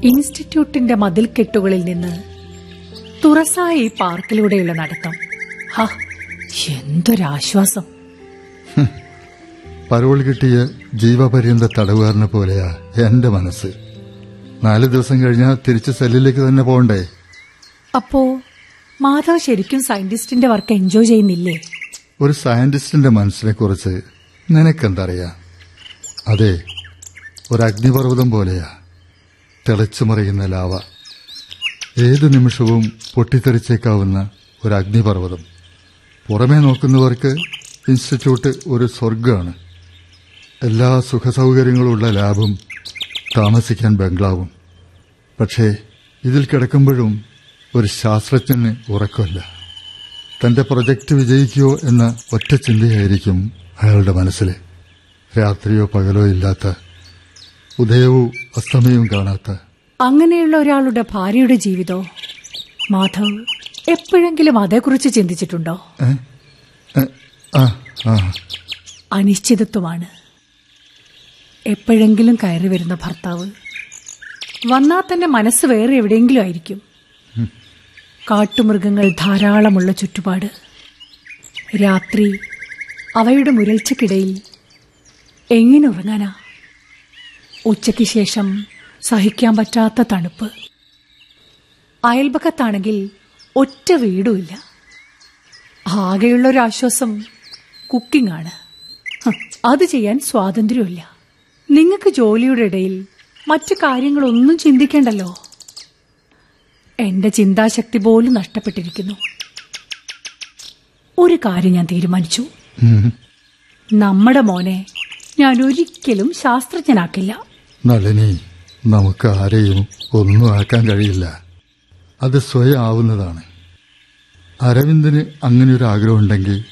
ഇൻസ്റ്റിറ്റ്യൂട്ടിന്റെ മതിൽക്കെട്ടുകളിൽ നിന്ന് തുറസായ ഈ പാർക്കിലൂടെയുള്ള നടത്തം ഹ എന്തൊരാശ്വാസം പരോൾ കിട്ടിയ ജീവപര്യന്ത തടവുകാരനെ പോലെയാ എന്റെ മനസ്സ് നാല് ദിവസം കഴിഞ്ഞാൽ തിരിച്ച് സെല്ലിലേക്ക് തന്നെ പോകണ്ടേ അപ്പോ മാധവ് ശരിക്കും സയന്റിസ്റ്റിന്റെ വർക്ക് എൻജോയ് ചെയ്യുന്നില്ലേ ഒരു സയന്റിസ്റ്റിന്റെ മനസ്സിനെ കുറിച്ച് നിനക്കെന്തറിയാം അതെ ഒരു അഗ്നിപർവ്വതം പോലെയാ തിളച്ചു മറിയുന്ന ലാവ ഏതു നിമിഷവും പൊട്ടിത്തെറിച്ചേക്കാവുന്ന ഒരു അഗ്നിപർവ്വതം പുറമേ നോക്കുന്നവർക്ക് ഇൻസ്റ്റിറ്റ്യൂട്ട് ഒരു സ്വർഗമാണ് എല്ലാ സുഖസൗകര്യങ്ങളുള്ള ലാബും താമസിക്കാൻ ബംഗ്ലാവും പക്ഷേ ഇതിൽ കിടക്കുമ്പോഴും ഒരു ശാസ്ത്രജ്ഞന് ഉറക്കമില്ല തന്റെ പ്രൊജക്ട് വിജയിക്കുമോ എന്ന ഒറ്റ ചിന്തയായിരിക്കും അയാളുടെ മനസ്സിൽ രാത്രിയോ പകലോ ഇല്ലാത്ത ഉദയവും അസ്തമയവും കാണാത്ത അങ്ങനെയുള്ള ഒരാളുടെ ഭാര്യയുടെ ജീവിതോ മാധവ് എപ്പോഴെങ്കിലും അതേക്കുറിച്ച് ചിന്തിച്ചിട്ടുണ്ടോ ഏ? ഏ, ആ ആ അനിശ്ചിതത്വമാണ് എപ്പോഴെങ്കിലും കയറി വരുന്ന ഭർത്താവ് വന്നാൽ തന്നെ മനസ്സ് വേറെ എവിടെയെങ്കിലും ആയിരിക്കും കാട്ടുമൃഗങ്ങൾ ധാരാളമുള്ള ചുറ്റുപാട് രാത്രി അവയുടെ മുരൾച്ചക്കിടയിൽ എങ്ങനെ ഉറങ്ങാനാ ഉച്ചയ്ക്ക് ശേഷം സഹിക്കാൻ പറ്റാത്ത തണുപ്പ് അയൽപക്കത്താണെങ്കിൽ ഒറ്റ വീടുമില്ല ആകെയുള്ള ഒരു ആശ്വാസം കുക്കിംഗ് ആണ് ഹ്, അത് ചെയ്യാൻ സ്വാതന്ത്ര്യമില്ല നിങ്ങൾക്ക് ജോലിയുടെ ഇടയിൽ മറ്റു കാര്യങ്ങളൊന്നും ചിന്തിക്കേണ്ടല്ലോ എന്റെ ചിന്താശക്തി പോലും നഷ്ടപ്പെട്ടിരിക്കുന്നു ഒരു കാര്യം ഞാൻ തീരുമാനിച്ചു ഉം. നമ്മുടെ മോനെ ഞാൻ ഒരിക്കലും ശാസ്ത്രജ്ഞനാക്കില്ല നളിനി നമുക്ക് ആരെയും ഒന്നും ആക്കാൻ കഴിയില്ല അത് സ്വയം ആവുന്നതാണ് അരവിന്ദന് അങ്ങനെ ഒരു ആഗ്രഹമുണ്ടെങ്കിൽ